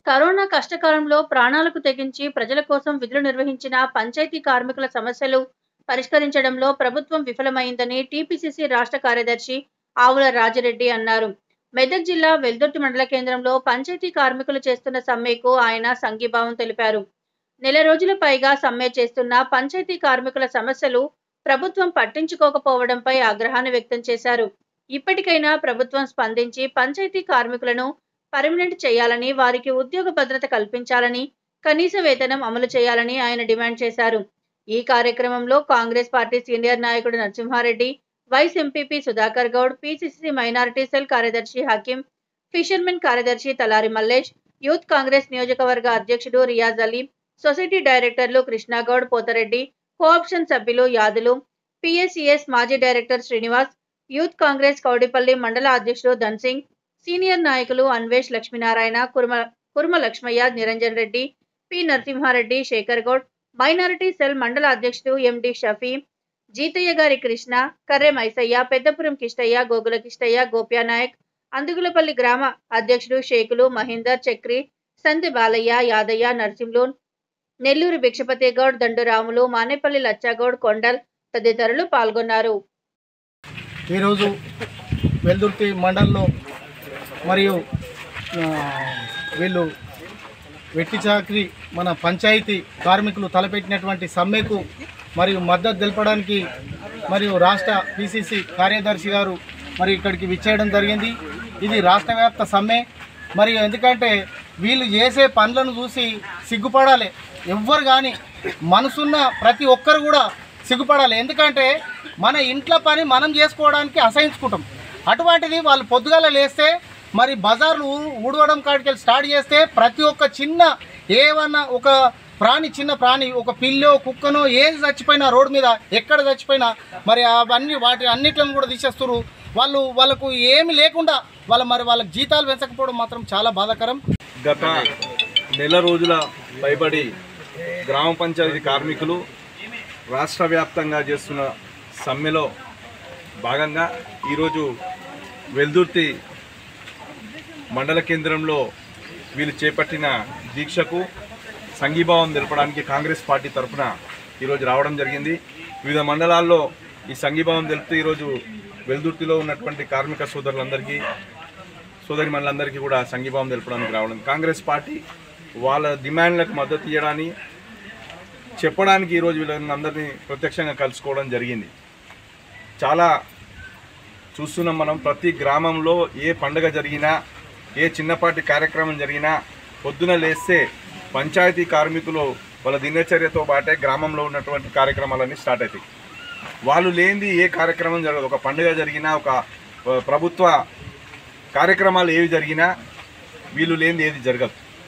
corona కష్టకాలంలో ప్రాణాలకు తెగించి ప్రజల కోసం విధులు నిర్వహించిన పంచాయతీ కార్మికుల సమస్యలు పరిష్కరించడంలో ప్రభుత్వం విఫలమైందని టీపీసీసీ రాష్ట్ర కార్యదర్శి ఆవుల రాజిరెడ్డి అన్నారు మెదక్ జిల్లా వెల్దుర్తి మండల కేంద్రంలో పంచాయతీ కార్మికులు చేస్తున్న సమ్మెకు ఆయన సంఘీభావం తెలిపారు నెల రోజుల పైగా సమ్మె చేస్తున్న పంచాయతీ కార్మికుల సమస్యలు ప్రభుత్వం పట్టించుకోకపోవడంపై ఆగ్రహాన్ని వ్యక్తం చేశారు ఇప్పటికైనా ప్రభుత్వం స్పందించి పంచాయతీ కార్మికులను పర్మనెంట్ చేయాలని వారికి ఉద్యోగ భద్రత కల్పించాలని కనీస వేతనం అమలు చేయాలని ఆయన డిమాండ్ చేశారు ఈ కార్యక్రమంలో కాంగ్రెస్ పార్టీ సీనియర్ నాయకుడు Narasimhareddy vice MPP Sudhakar Goud PCC minority cell కార్యదర్శి హకీం ఫిషర్మెన్ కార్యదర్శి తలారి మల్లేష్ యూత్ కాంగ్రెస్ నియోజకవర్గ అధ్యక్షుడు రియాజ్ అలీ సొసైటీ డైరెక్టర్లు కృష్ణాగౌడ్ పోతరెడ్డి కోఆప్షన్ సభ్యులు యాదులు పిఎస్సిఎస్ మాజీ director Srinivas youth Congress Kowdipalli మండల అధ్యక్షుడు ధన్సింగ్ సీనియర్ నాయకులు Anvesh Lakshminarayana Kurma Kurma Lakshmaiah Niranjan Reddy P Narasimhareddy Shekar Goud minority cell మండల అధ్యక్షుడు ఎండి షఫీ జీతయ్య గారి కృష్ణ కర్రె మైసయ్య పెద్దపురం కిష్టయ్య గోగుల కిష్టయ్య గోప్యానాయక్ అందుగులపల్లి గ్రామ అధ్యక్షుడు షేకులు మహేందర్ చక్రి సంతి బాలయ్య యాదయ్య నర్సింహులు నెల్లూరు భిక్షపతి గౌడ్ దండురాములు మానేపల్లి లచ్చాగౌడ్ కొండల్ తదితరులు పాల్గొన్నారు ఈరోజు వెల్దుర్తి మండలంలో మరియు ఆ, వీళ్ళు వెట్టి చాకరి మన పంచాయతీ కార్మికులు తలపెట్టినటువంటి సమ్మెకు మరియు మద్దతు తెలపడానికి మరియు రాష్ట్ర పిసిసి కార్యదర్శి గారు మరి ఇక్కడికి విచ్చేయడం జరిగింది ఇది రాష్ట్ర వ్యాప్త సమ్మె మరియు ఎందుకంటే వీళ్ళు చేసే పనులను చూసి సిగ్గుపడాలి ఎవ్వరు కానీ మనసున్న ప్రతి ఒక్కరు కూడా సిగ్గుపడాలి ఎందుకంటే మన ఇంట్లో పని మనం చేసుకోవడానికి అసహించుకుంటాం అటువంటిది వాళ్ళు పొద్దుగాల లేస్తే మరి బజార్లు ఊ- ఊడవడం కాడికి వెళ్ళి స్టార్ట్ చేస్తే ప్రతి ఒక్క చిన్న ఏమన్నా ఒక ప్రాణి చిన్న ప్రాణి ఒక పిల్లో కుక్కనో ఏది చచ్చిపోయినా రోడ్డు మీద ఎక్కడ చచ్చిపోయినా మరి అవన్నీ వాటి అన్నిట్లను కూడా తీసేస్తారు వాళ్ళు వాళ్ళకు ఏమి లేకుండా వాళ్ళ మరి వాళ్ళకి జీతాలు పెంచకపోవడం మాత్రం చాలా బాధాకరం గత నెల రోజుల పైబడి గ్రామ పంచాయతీ కార్మికులు రాష్ట్ర వ్యాప్తంగా చేస్తున్న సమ్మెలో భాగంగా ఈరోజు వెల్దుర్తి మండల కేంద్రంలో వీళ్ళు చేపట్టిన దీక్షకు సంఘీభావం తెలపడానికి కాంగ్రెస్ పార్టీ తరఫున ఈరోజు రావడం జరిగింది వివిధ మండలాల్లో ఈ సంఘీభావం తెలుపుతూ ఈరోజు వెల్దుర్తిలో ఉన్నటువంటి కార్మిక సోదరులందరికీ సోదరి మనులందరికీ కూడా సంఘీభావం తెలపడానికి రావడం కాంగ్రెస్ పార్టీ వాళ్ళ డిమాండ్లకు మద్దతు ఇవ్వడానికి చెప్పడానికి ఈరోజు వీళ్ళందరినీ ప్రత్యక్షంగా కలుసుకోవడం జరిగింది చాలా చూస్తున్నాం మనం ప్రతి గ్రామంలో ఏ పండుగ జరిగినా ఏ చిన్నపాటి కార్యక్రమం జరిగినా పొద్దున లేస్తే పంచాయతీ కార్మికులు వాళ్ళ దినచర్యతో పాటే గ్రామంలో ఉన్నటువంటి కార్యక్రమాలన్నీ స్టార్ట్ అవుతాయి వాళ్ళు లేనిది ఏ కార్యక్రమం జరగదు ఒక పండుగ జరిగినా ఒక ఆ, ప్రభుత్వ కార్యక్రమాలు ఏవి జరిగినా వీళ్ళు లేనిది ఏది జరగదు